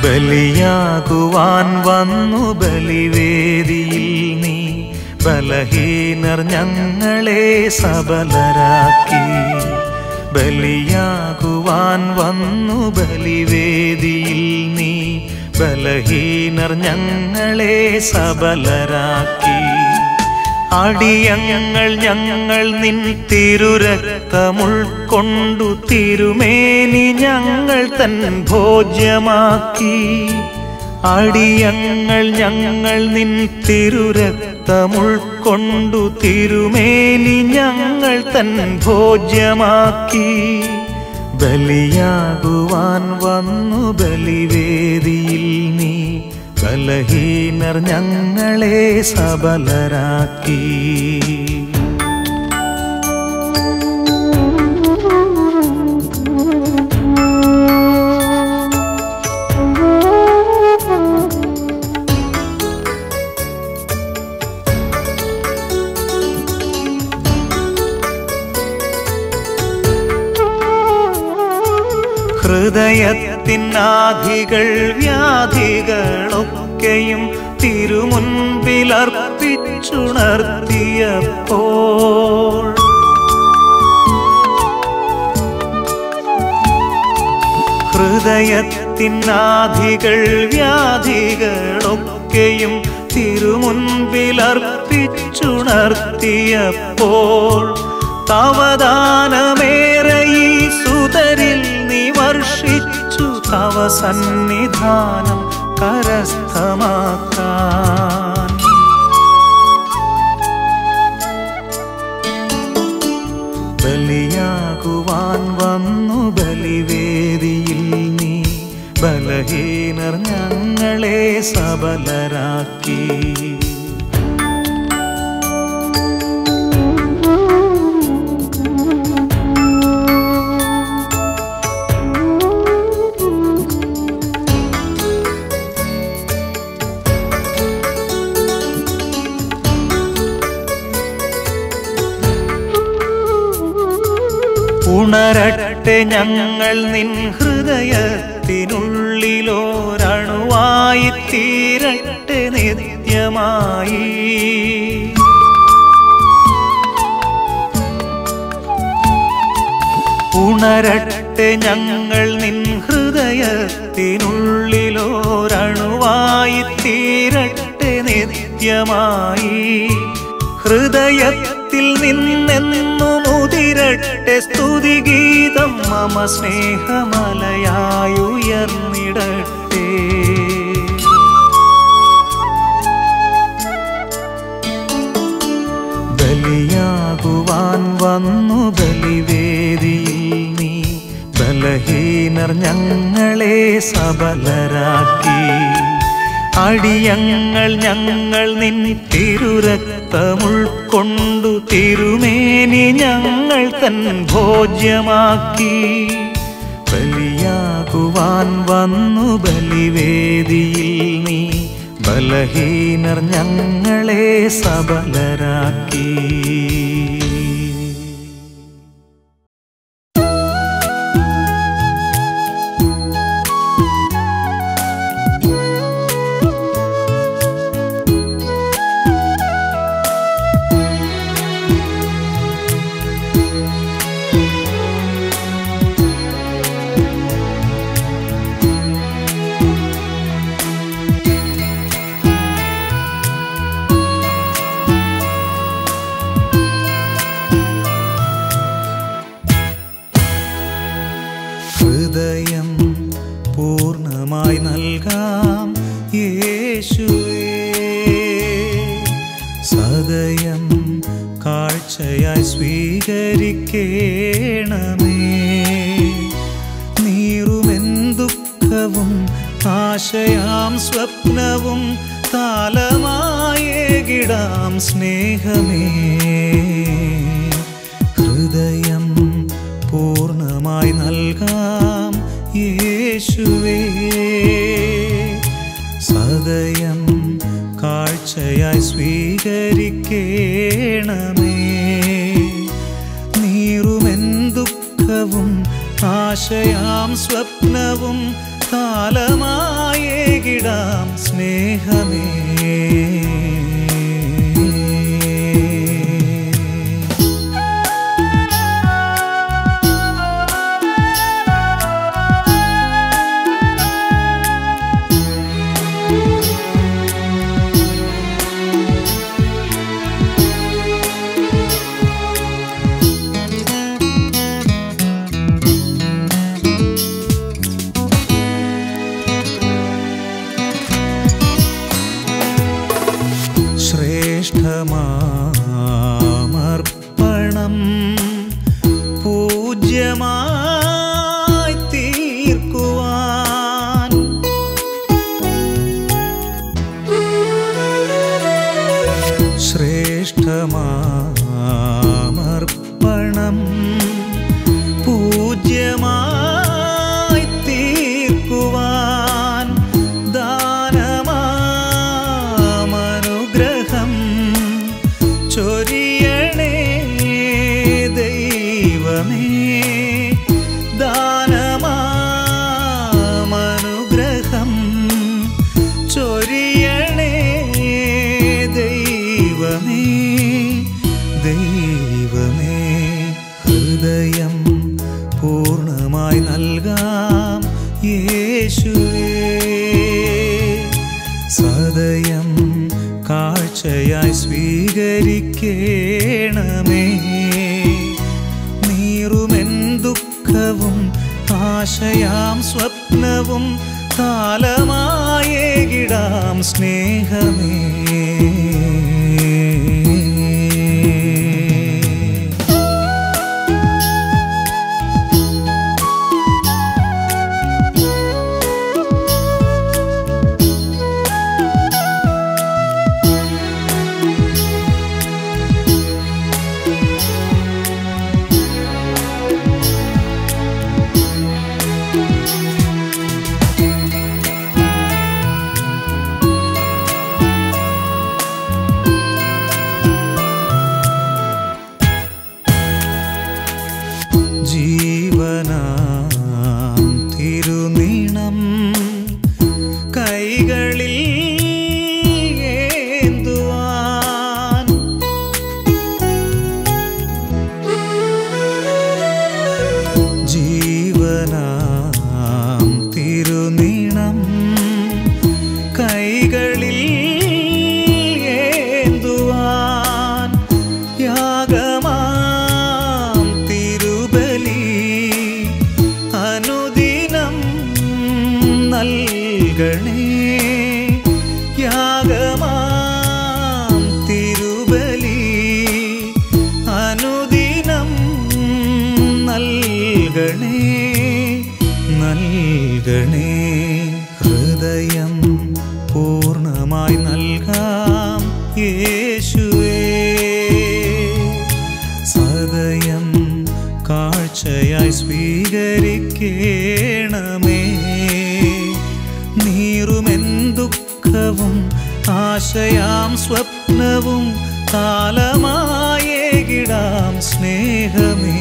ബലിയാകുവാൻ വന്നു ബലിവേദിയിൽ നീ ബലഹീനർ ഞങ്ങളെ സബലരാക്കി ബലിയാകുവാൻ വന്നു ബലിവേദിയിൽ നീ ബലഹീനർ ഞങ്ങളെ സബലരാക്കി അടിയങ്ങൾ ഞങ്ങൾ നിൻ തിരുരക്തമുൾക്കൊണ്ടു തിരുമേനി ഞങ്ങൾ തൻ ഭോജ്യമാക്കി അടിയങ്ങൾ ഞങ്ങൾ നിൻ തിരുരക്തമുൾക്കൊണ്ടു തിരുമേനി ഞങ്ങൾ തൻ ഭോജ്യമാക്കി ബലിയാകുവാൻ വന്നു ബലിവേദിയിൽ നീ ബലഹീനർ ഞങ്ങളെ സബലരാക്കി ഹൃദയത്തിനാധികൾ വ്യാധികളൊക്കെയും തിരുമുൻപിലർപ്പിച്ചുണർത്തിയപ്പോൾ ഹൃദയത്തിനാധികൾ വ്യാധികളൊക്കെയും തിരുമുൻപിലർപ്പിച്ചുണർത്തിയപ്പോൾ തവദാനമേറെ ഈ സുതരിൽ നീ വർഷിച്ചു തവ സന്നിധാനം കരസ്ഥമാക്കാൻ ബലിയാകുവാൻ വന്നു ബലിവേദിയിൽ നീ ബലഹീനർ ഞങ്ങളെ സബലരാക്കി ഉണരട്ടെ ഞങ്ങൾ നിൻ ഹൃദയത്തിനുള്ളിലോരണുവായി തീരട്ടെ നിത്യമായി ഉണരട്ടെ ഞങ്ങൾ നിൻ ഹൃദയത്തിനുള്ളിലോരണുവായി തീരട്ടെ നിത്യമായി ഹൃദയത്തിൽ നിന്നെന്നു മുതിരട്ടെ സ്തുതിഗീതം മമ സ്നേഹമലയായുയർന്നിടട്ടെ ബലിയാകുവാൻ വന്നു ബലിവേദിയിൽ നീ ബലഹീനർ ഞങ്ങളെ സബലരാക്കി അടിയങ്ങൾ ഞങ്ങൾ നിൻ തിരുരക്തമുൾക്കൊണ്ടു തിരുമേനി ഞങ്ങൾ തൻ ഭോജ്യമാക്കി ബലിയാകുവാൻ വന്നു ബലിവേദിയിൽ നീ ബലഹീനർ ഞങ്ങളെ സബലരാക്കി ഹൃദയം പൂർണ്ണമായി നൽകാം യേശുവേ സദയം കാഴ്ചയായി സ്വീകരിക്കേണമേ നീറുമെൻ ദുഃഖവും ആശയാം സ്വപ്നവും താലമായേകിടാം സ്നേഹമേ ഹൃദയം പൂർണ്ണമായി നൽകാം യേശുവേ സദയം കാഴ്ചയായി സ്വീകരിക്കേണമേ നീറുമെൻ ദുഃഖവും ആശയാം സ്വപ്നവും കാലമായേകിടാം സ്നേഹമേ ശ്രേഷ്ഠമാമർപ്പണം പൂജ്യമായി തീർക്കുവാൻ ശ്രേഷ്ഠമാമർപ്പണം പൂജ്യമായി തീർക്കുവാൻ ദാനമാമനുഗ്രഹം ചൊരിയണേ ദൈവമേ ദാനമാമനുഗ്രഹം ചൊരിയണേ ദൈവമേ ദൈവമേ ഹൃദയം പൂർണ്ണമായി നൽകാം യേശുവേ സദയം കാഴ്ചയായി സ്വീകരിക്കേണമേ നീറുമെൻ ദുഃഖവും ആശയാം സ്വപ്നവും കാലമായേകിടാം സ്നേഹമേ ജീവനാം തിരുനീണം കൈകളിൽ ഏന്തുവാൻ ജീവനാം തിരുനീണം കൈകളിൽ ഏന്തുവാൻ യാഗമാം തിരുബലി അനുദിനം നൽകണേ യാഗമാം തിരുബലി അനുദിനം നൽകണേ നൽകണേ ഹൃദയം പൂർണ്ണമായി നൽകാം യേശുവേ സദയം കാഴ്ചയായി സ്വീകരിക്കേണമേ നീറുമെൻ ദുഃഖവും ആശയാം സ്വപ്നവും കാലമായേകിടാം സ്നേഹമേ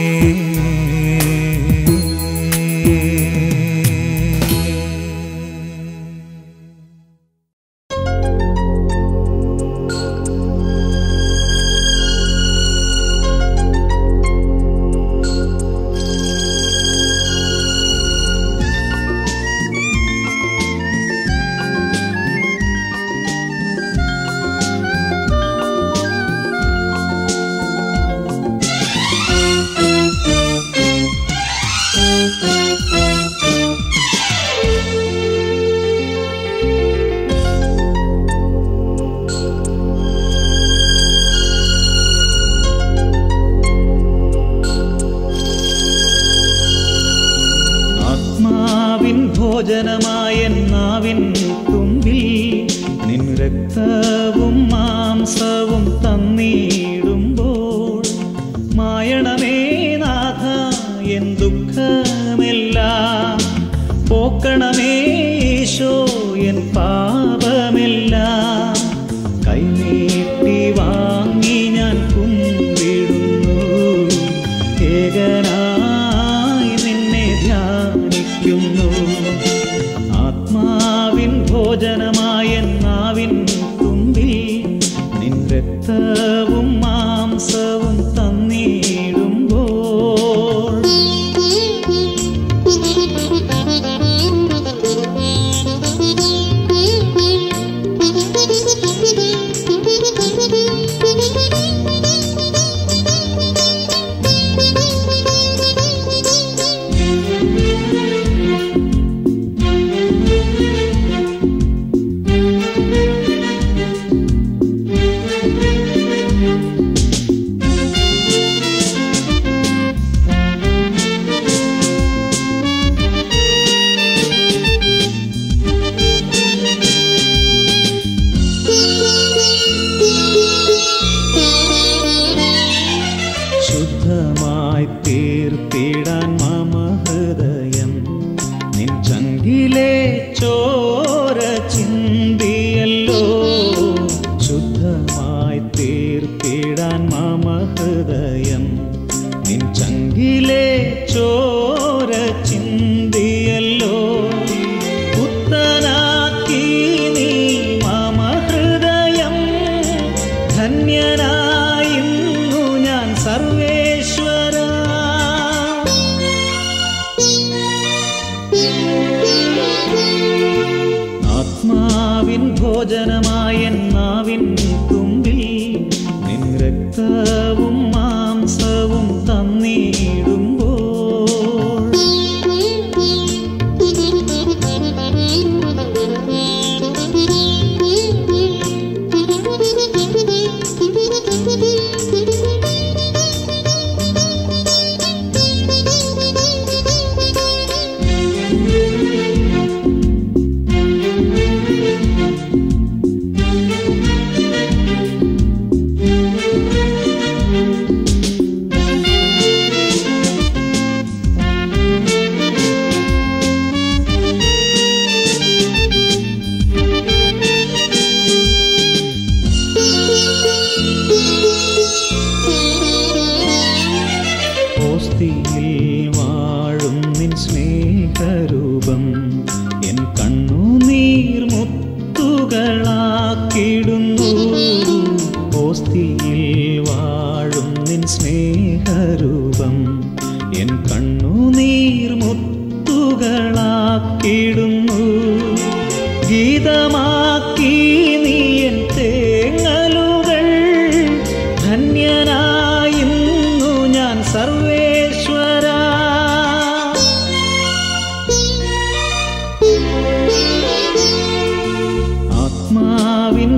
ആത്മാവിൻ ഭോജനമായ നാവിൻ തുമ്പിൽ നിൻ രക്തവും മാംസവും തന്നിടുമ്പോൾ മായണമേ നാഥ എൻ ദുഃഖമെല്ലാം പോക്കണമേ ഈശോ എൻ പാപമെല്ലാം കൈനീട്ടി വാങ്ങി ഞാൻ കുമ്പിടുന്നു ഏകനായി നിന്നെ ധ്യാനിക്കുന്നു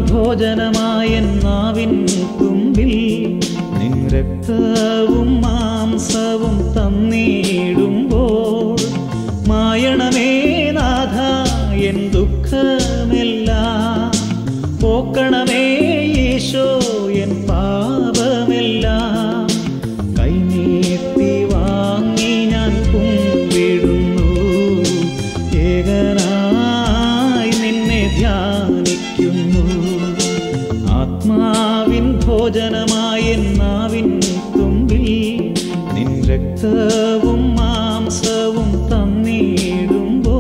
ഭോജനമായ നാവിൻ തുമ്പിൽ നിൻ രക്തവും മാംസവും തന്നിടുമ്പോൾ മായണമേ നാഥ എൻ ദുഃഖമെല്ലാം പോക്കണമേ ഈശോ എൻ പാപമെല്ലാം കൈനീട്ടി വാങ്ങി ഞാൻ കുമ്പിടുന്നു ഏകനായി നിന്നെ ധ്യാനിക്കുന്നു ആത്മാവിൻ ഭോജനമായ നാവിൻ തുമ്പിൽ നിൻ രക്തവും മാംസവും തന്നിടുമ്പോൾ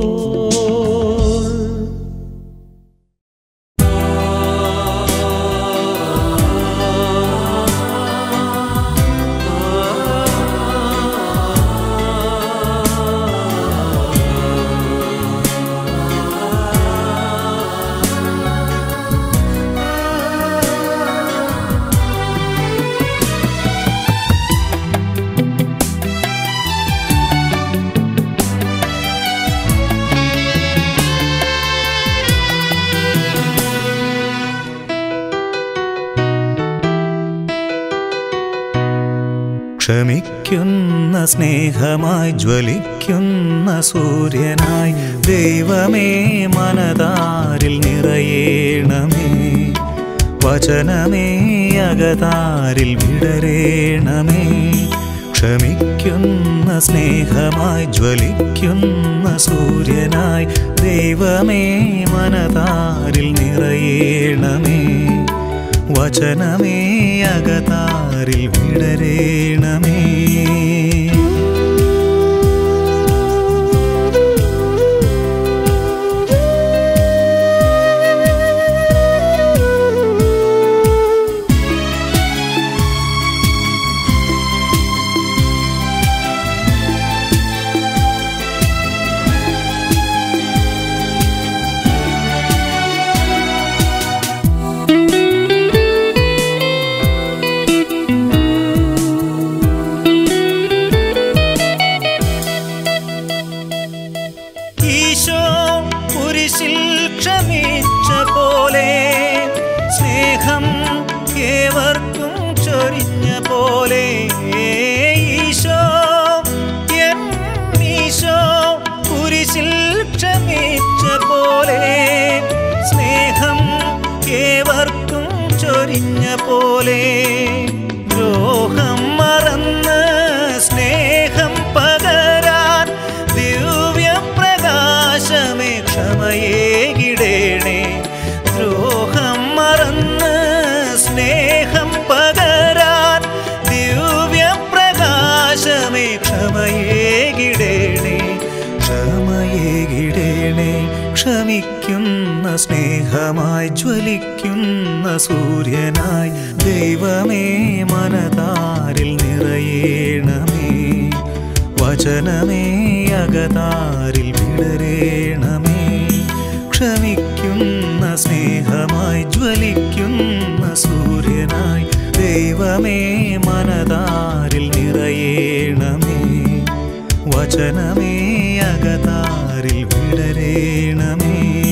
ക്ഷമിക്കുന്ന സ്നേഹമായി ജ്വലിക്കുന്ന സൂര്യനായി ദൈവമേ മനതാരിൽ നിറയേണമേ വചനമേ അകതാരിൽ വിടരേണമേ ക്ഷമിക്കുന്ന സ്നേഹമായി ജ്വലിക്കുന്ന സൂര്യനായി ദൈവമേ മനതാരിൽ നിറയേണമേ വചനമേ അകതാരിൽ വിടരേണമേ ഈശോ കുരിശിൽ ക്ഷമിച്ച പോലെ സ്നേഹം ഏവർക്കും ചൊരിഞ്ഞ പോലെ ഈശോ എൻ ഈശോ കുരിശിൽ ക്ഷമിച്ച പോലെ സ്നേഹം ഏവർക്കും ചൊരിഞ്ഞ പോലെ ദ്രോഹം മറന്ന് സ്നേഹം പകരാൻ ദിവ്യപ്രകാശമേ ക്ഷമയേകിടേണേ ദ്രോഹം മറന്ന് സ്നേഹം പകരാൻ ദിവ്യപ്രകാശമേ ക്ഷമയേകിടേണേ ക്ഷമയേകിടേണേ ക്ഷമിക്കുന്ന സ്നേഹമായി ജ്വലിക്കുന്ന സൂര്യനായി ദൈവമേ മനതാരിൽ നിറയേണമേ വചനമേ അകതാരിൽ വിടരേണമേ ക്ഷമിക്കുന്ന സ്നേഹമായി ജ്വലിക്കുന്ന സൂര്യനായി ദൈവമേ മനതാരിൽ നിറയേണമേ വചനമേ അകതാരിൽ വിടരേണമേ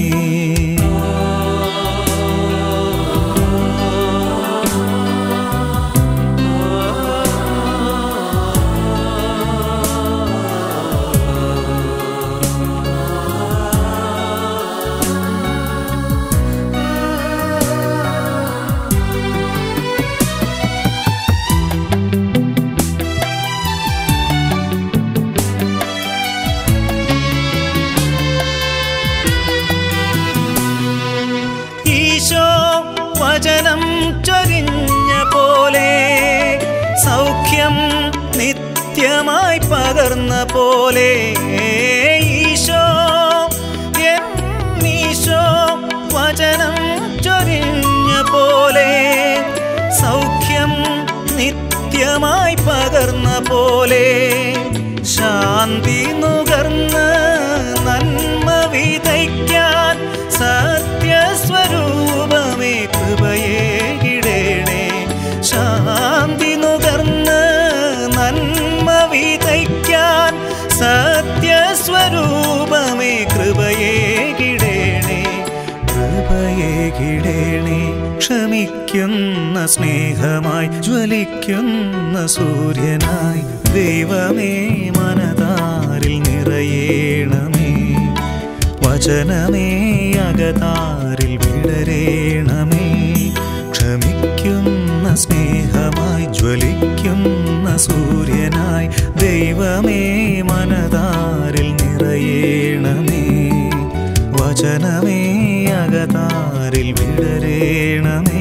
ഈശോ വചനം ചൊരിഞ്ഞ പോലെ സൗഖ്യം നിത്യമായി പകർന്ന പോലെ ഈശോ എൻ ഈശോ വചനം ചൊരിഞ്ഞ പോലെ സൗഖ്യം നിത്യമായി പകർന്ന പോലെ ശാന്തി നുകർന്ന് നന്മ വിതയ്ക്കാൻ സത്യസ്വരൂപമേ കൃപയേകിടേണേ ശാന്തി നുകർന്ന് നന്മ വിതയ്ക്കാൻ സത്യസ്വരൂപമേ ക്ഷമിക്കുന്ന സ്നേഹമായി ജ്വലിക്കുന്ന സൂര്യനായി ദൈവമേ മനതാരിൽ നിറയേണമേ വചനമേ അകതാരിൽ വിടരേണമേ ക്ഷമിക്കുന്ന സ്നേഹമായി ജ്വലിക്കുന്ന സൂര്യനായി ദൈവമേ മനതാരിൽ നിറയേണമേ വചനമേ അകതാരിൽ വിടരേണമേ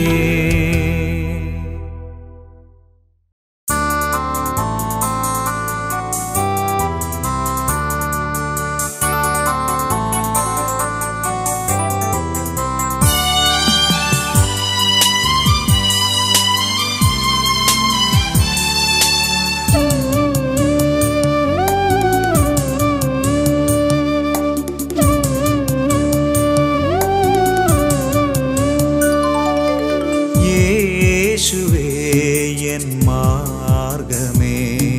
യേശുവേ എൻ മാർഗമേ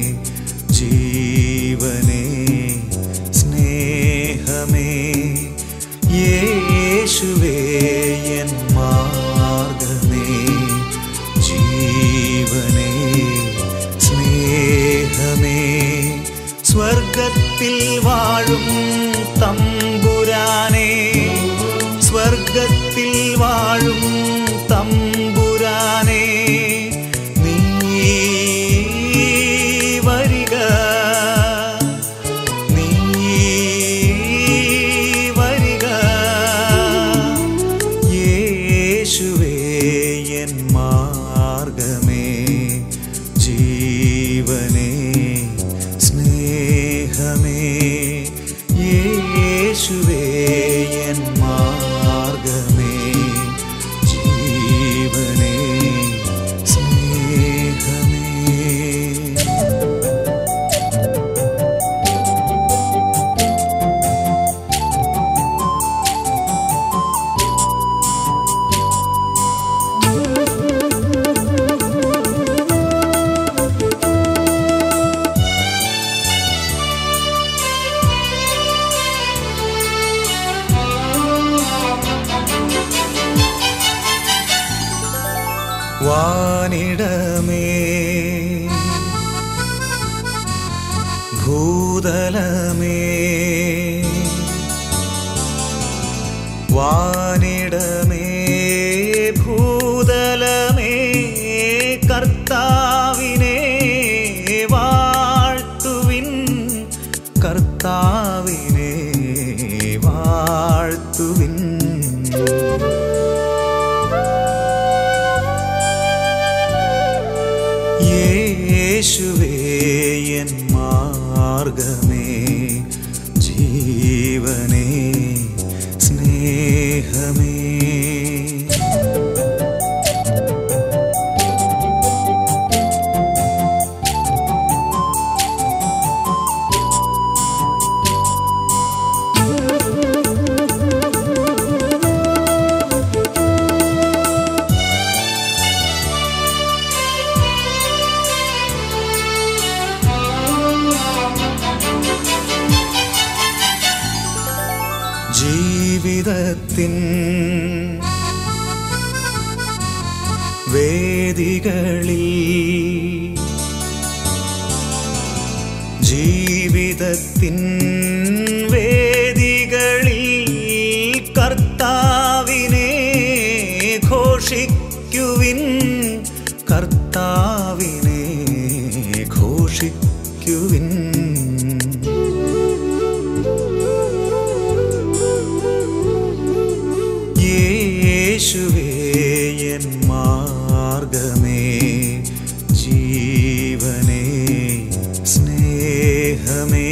ജീവനേ സ്നേഹമേ യേശുവേ എൻ മാർഗമേ ജീവനേ സ്നേഹമേ സ്വർഗത്തിൽ വാഴും തമ്പുരാനേ സ്വർഗത്തിൽ വാഴും തമ്പുരാനേ നീ വരിക നീ വരിക യേശുവേ എൻ മാർഗമേ ജീവനേ സ്നേഹമേ യേശുവേ എൻ മാർഗമേ ജീവനേ സ്നേഹമേ വാനിടമേ ഭൂതലമേ വാനിടമേ ഭൂതലമേ കർത്താവിനെ വാഴ്ത്തുവിൻ കർത്താവിനെ വാഴ്ത്തുവിൻ യേശുവേ എൻ മാർഗമേ ജീവനേ സ്നേഹമേ ജീവിതത്തിൻ വേദികളിൽ ജീവിതത്തിൻ വേദികളിൽ കർത്താവിനെ ഘോഷിക്കുവിൻ കർത്താവിനെ ഘോഷിക്കുവിൻ യേശുവേ എൻ മാർഗമേ ജീവനേ സ്നേഹമേ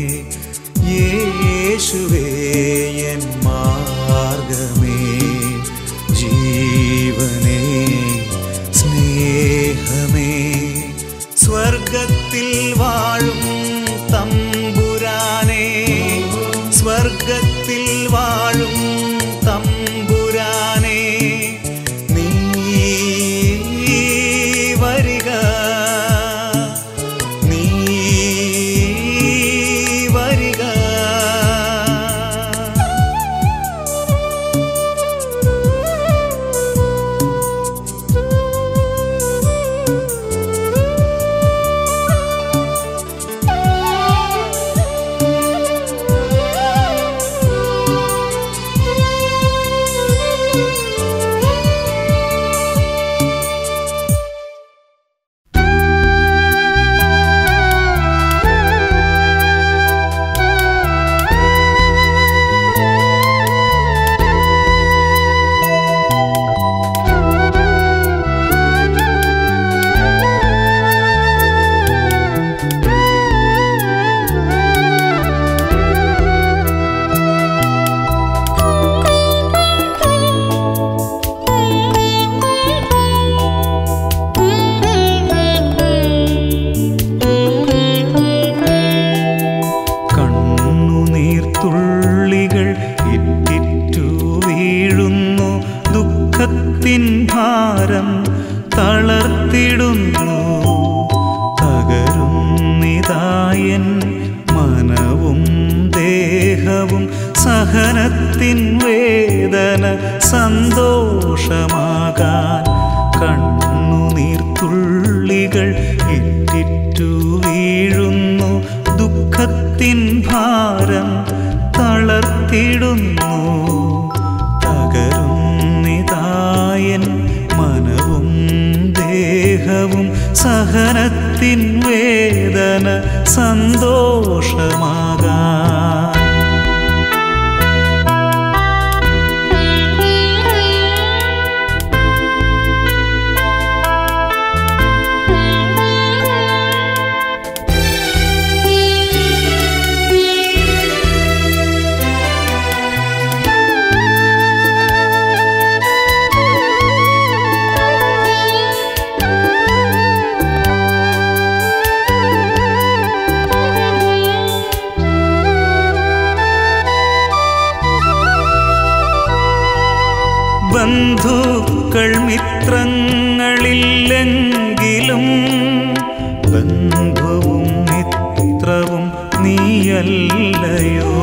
യേശുവേ എൻ മാർഗമേ ജീവനേ സ്നേഹമേ സ്വർഗത്തിൽ വാഴും തമ്പുരാനേ സ്വർഗത്തിൽ വാഴും തമ്പുരാനേ നീ ദുഃഖത്തിൻ ഭാരം തളർത്തിടുന്നു തകരുന്നിതായൻ മനവും ദേഹവും സഹനത്തിൻ വേദന സന്തോഷമാകാൻ കണ്ണുനീർത്തുള്ളികൾ ഇറ്റിറ്റു വീഴുന്നു ദുഃഖത്തിൻ ഭാരം തളർത്തിടുന്നു തകരുന്നിതായൻ മനവും ദേഹവും സഹനത്തിൻ വേദന സന്തോഷമാകാൻ ബന്ധുക്കൾ മിത്രങ്ങളില്ലെങ്കിലും ബന്ധുവും മിത്രവും നീയല്ലയോ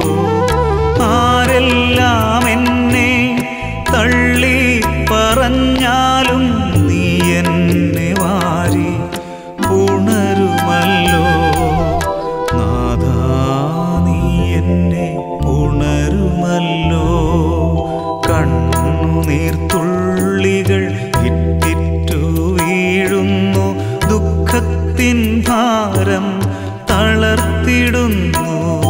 ആരെല്ലാം എന്നെ തള്ളി പറഞ്ഞാലും നീ എന്നെ വാരി ഉണരുമല്ലോ നാഥാ നീ എന്നെ ഉണരുമല്ലോ കണ്ണുനീർത്തുള്ളികൾ ഇറ്റിറ്റു വീഴുന്നു ദുഃഖത്തിൻ ഭാരം തളർത്തിടുന്നു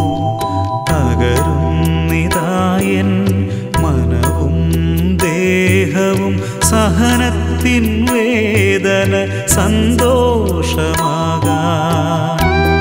തകരുന്നിതായൻ മനവും ദേഹവും സഹനത്തിൻ വേദന സന്തോഷമാകാൻ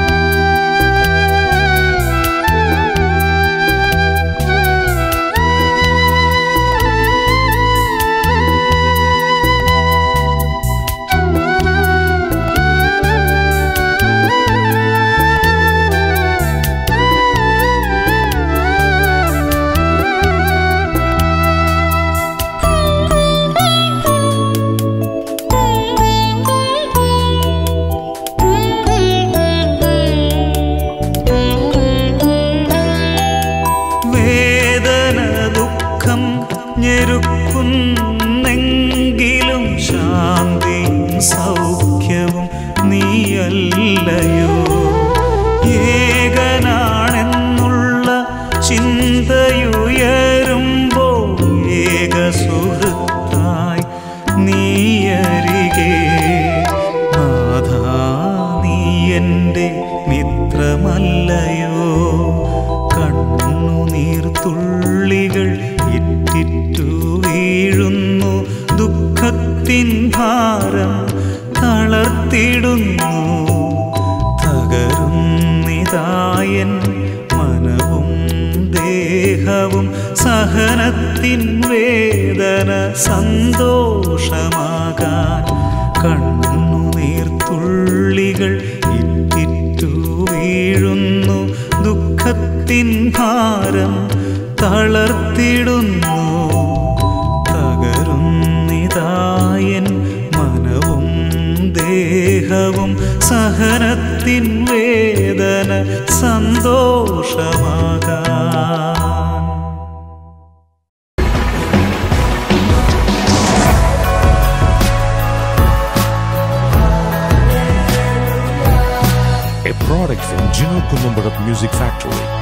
വേദന ദുഃഖം ഞെരുക്കുന്നെങ്കിലും ശാന്തിയും സൗഖ്യവും നീയല്ലയോ ഏകനാണെന്നുള്ള ചിന്തയുയരുമ്പോൾ ഏക സുഹൃത്തായി നീയരികെ നാഥാ നീ എൻ്റെ മിത്രമല്ലയോ കണ്ണുനീർത്തുള്ളികൾ ഇറ്റിറ്റു വീഴുന്നു ദുഃഖത്തിൻ ഭാരം തളർത്തിടുന്നു തകരുന്നിതായൻ മനവും ദേഹവും സഹനത്തിൻ വേദന സന്തോഷമാകാൻ കണ്ണുനീർത്തുള്ളികൾ ഇറ്റിറ്റു വീഴുന്നു ദുഃഖത്തിൻ ഭാരം തളർത്തിടുന്നു തകരുന്നിതായൻ മനവും ദേഹവും സഹനത്തിൻ വേദന സന്തോഷമാകാൻ a product from Gino Columbarat Music Factory.